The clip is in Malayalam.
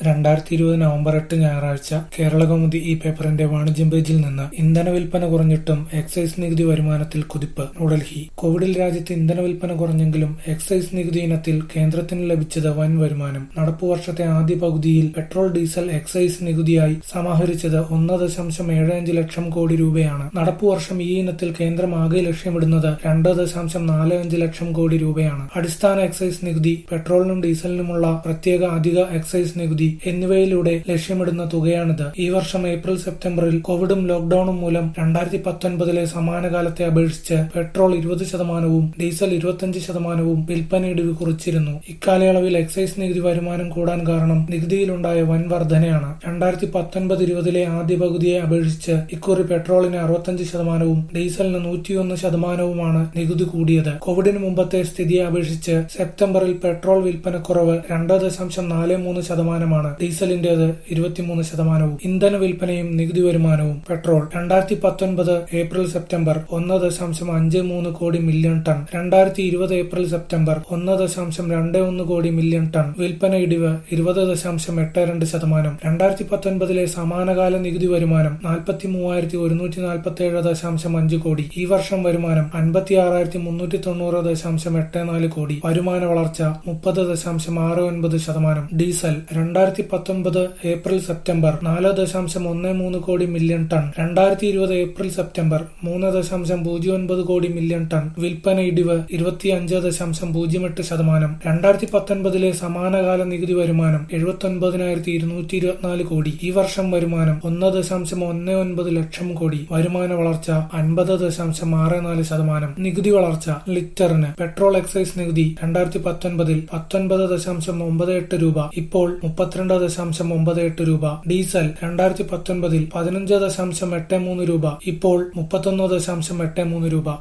രണ്ടായിരത്തി ഇരുപത് നവംബർ എട്ട് ഞായറാഴ്ച കേരളകൗമുദി ഈ പേപ്പറിന്റെ വാണിജ്യം പേജിൽ നിന്ന് ഇന്ധന വിൽപ്പന കുറഞ്ഞിട്ടും എക്സൈസ് നികുതി വരുമാനത്തിൽ കുതിപ്പ് ന്യൂഡൽഹി കോവിഡിൽ രാജ്യത്ത് ഇന്ധന വിൽപ്പന കുറഞ്ഞെങ്കിലും എക്സൈസ് നികുതി ഇനത്തിൽ കേന്ദ്രത്തിന് ലഭിച്ചത് വൻ വരുമാനം നടപ്പു വർഷത്തെ ആദ്യ പകുതിയിൽ പെട്രോൾ ഡീസൽ എക്സൈസ് നികുതിയായി സമാഹരിച്ചത് ഒന്ന് ദശാംശം ഏഴ് അഞ്ച് ലക്ഷം കോടി രൂപയാണ് നടപ്പു വർഷം ഈ ഇനത്തിൽ കേന്ദ്രം ആകെ ലക്ഷ്യമിടുന്നത് രണ്ട് ദശാംശം നാല് അഞ്ച് ലക്ഷം കോടി രൂപയാണ് അടിസ്ഥാന എക്സൈസ് നികുതി പെട്രോളിനും ഡീസലിനുമുള്ള പ്രത്യേക അധിക എക്സൈസ് നികുതി എന്നിവയിലൂടെ ലക്ഷ്യമിടുന്ന തുകയാണിത് ഈ വർഷം ഏപ്രിൽ സെപ്റ്റംബറിൽ കോവിഡും ലോക്ഡൌണും മൂലം രണ്ടായിരത്തി പത്തൊൻപതിലെ സമാന കാലത്തെ അപേക്ഷിച്ച് പെട്രോൾ ഇരുപത് ശതമാനവും ഡീസൽ ഇരുപത്തിയഞ്ച് ശതമാനവും വിൽപ്പന ഇടിവ് കുറിച്ചിരുന്നു ഇക്കാലയളവിൽ എക്സൈസ് നികുതി വരുമാനം കൂടാൻ കാരണം നികുതിയിലുണ്ടായ വൻ വർധനയാണ് രണ്ടായിരത്തി പത്തൊൻപത് ഇരുപതിലെ ആദ്യ പകുതിയെ അപേക്ഷിച്ച് ഇക്കുറി പെട്രോളിന് അറുപത്തഞ്ച് ശതമാനവും ഡീസലിന് നൂറ്റിയൊന്ന് ശതമാനവുമാണ് നികുതി കൂടിയത് കോവിഡിന് മുമ്പത്തെ സ്ഥിതിയെ അപേക്ഷിച്ച് സെപ്റ്റംബറിൽ പെട്രോൾ വിൽപ്പനക്കുറവ് രണ്ട് ദശാംശം നാല് മൂന്ന് ശതമാനമാണ് ഡീസലിന്റേത് ഇരുപത്തിമൂന്ന് ശതമാനവും ഇന്ധന വിൽപ്പനയും നികുതി വരുമാനവും പെട്രോൾ രണ്ടായിരത്തി പത്തൊൻപത് ഏപ്രിൽ സെപ്റ്റംബർ ഒന്ന് ദശാംശം അഞ്ച് മൂന്ന് കോടി മില്യൺ ടൺ രണ്ടായിരത്തി ഇരുപത് ഏപ്രിൽ സെപ്റ്റംബർ ഒന്ന് ദശാംശം രണ്ട് ഒന്ന് കോടി മില്യൺ ടൺ വിൽപ്പന ഇടിവ് ഇരുപത് ദശാംശം എട്ട് രണ്ട് ശതമാനം രണ്ടായിരത്തി പത്തൊൻപതിലെ സമാനകാല നികുതി വരുമാനം നാൽപ്പത്തി മൂവായിരത്തി ഒരുന്നൂറ്റി നാൽപ്പത്തി ഏഴ് ദശാംശം അഞ്ച് കോടി ഈ വർഷം വരുമാനം അൻപത്തി ആറായിരത്തി മുന്നൂറ്റി തൊണ്ണൂറ് ദശാംശം എട്ട് നാല് കോടി വരുമാന വളർച്ച മുപ്പത് ദശാംശം ആറ് ഒൻപത് ശതമാനം ഡീസൽ രണ്ടായിരത്തി പത്തൊൻപത് ഏപ്രിൽ സെപ്റ്റംബർ നാല് ദശാംശം ഒന്ന് മൂന്ന് കോടി മില്യൺ ടൺ രണ്ടായിരത്തി ഇരുപത് ഏപ്രിൽ സെപ്റ്റംബർ മൂന്ന് ദശാംശം പൂജ്യം ഒൻപത് കോടി മില്യൺ ടൺ വിൽപ്പന ഇടിവ് ഇരുപത്തിയഞ്ച് ദശാംശം പൂജ്യം എട്ട് ശതമാനം രണ്ടായിരത്തി പത്തൊൻപതിലെ സമാനകാല നികുതി വരുമാനം എഴുപത്തി ഒൻപതിനായിരത്തി ഇരുന്നൂറ്റി ഇരുപത്തിനാല് കോടി ഈ വർഷം വരുമാനം ഒന്ന് ദശാംശം ഒന്ന് ഒൻപത് ലക്ഷം കോടി വരുമാന വളർച്ച അൻപത് ദശാംശം ആറ് നാല് ശതമാനം നികുതി വളർച്ച ലിറ്ററിന് പെട്രോൾ എക്സൈസ് നികുതി രണ്ടായിരത്തി പത്തൊൻപതിൽ പത്തൊൻപത് ദശാംശം ഒമ്പത് എട്ട് രൂപ ഇപ്പോൾ മുപ്പത്തിരണ്ട് ദശാംശം ഒമ്പത് എട്ട് രൂപ ഡീസൽ രണ്ടായിരത്തി പത്തൊൻപതിൽ പതിനഞ്ച് ദശാംശം എട്ട് മൂന്ന് രൂപ ഇപ്പോൾ മുപ്പത്തൊന്ന് ദശാംശം എട്ട് മൂന്ന് രൂപ